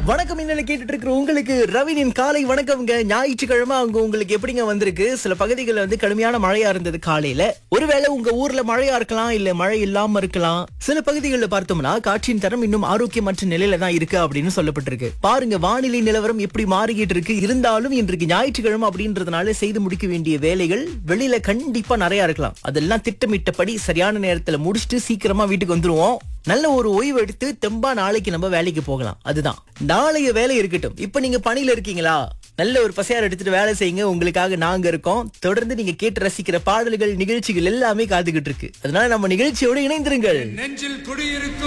வணக்கம் இன்னல கேட்டுட்டு இருக்கிற உங்களுக்கு ரவினின் காலை வணக்கம்ங்க ஞாயிற்றுக்கிழமை அங்க உங்களுக்கு எப்படிங்க வந்திருக்கு சில பகுதிகளில் வந்து கடுமையான மழையா இருந்தது காலையில ஒருவேளை உங்க ஊர்ல மழையா இருக்கலாம் இல்ல மழை இல்லாம இருக்கலாம் சில பகுதிகளில் பார்த்தோம்னா காற்றின் தரம் இன்னும் ஆரோக்கியமற்ற நிலையில தான் இருக்கு அப்படின்னு சொல்லப்பட்டிருக்கு பாருங்க வானிலை நிலவரம் எப்படி மாறிக்கிட்டு இருக்கு இருந்தாலும் இன்றைக்கு ஞாயிற்றுக்கிழமை அப்படின்றதுனால செய்து முடிக்க வேண்டிய வேலைகள் வெளியில கண்டிப்பா நிறைய இருக்கலாம் அதெல்லாம் திட்டமிட்டபடி சரியான நேரத்துல முடிச்சுட்டு சீக்கிரமா வீட்டுக்கு வந்துருவோம் நல்ல ஒரு ஓய்வு எடுத்து தெம்பா நாளைக்கு நம்ம வேலைக்கு போகலாம் அதுதான் நாளைய வேலை இருக்கட்டும் இப்ப நீங்க பணியில இருக்கீங்களா நல்ல ஒரு பசையார் எடுத்துட்டு வேலை செய்யுங்க உங்களுக்காக நாங்க இருக்கோம் தொடர்ந்து நீங்க கேட்டு ரசிக்கிற பாடல்கள் நிகழ்ச்சிகள் எல்லாமே காத்துக்கிட்டு இருக்கு அதனால நம்ம நிகழ்ச்சியோட இணைந்திருங்கள் நெஞ்சில் குடியிருக்கும்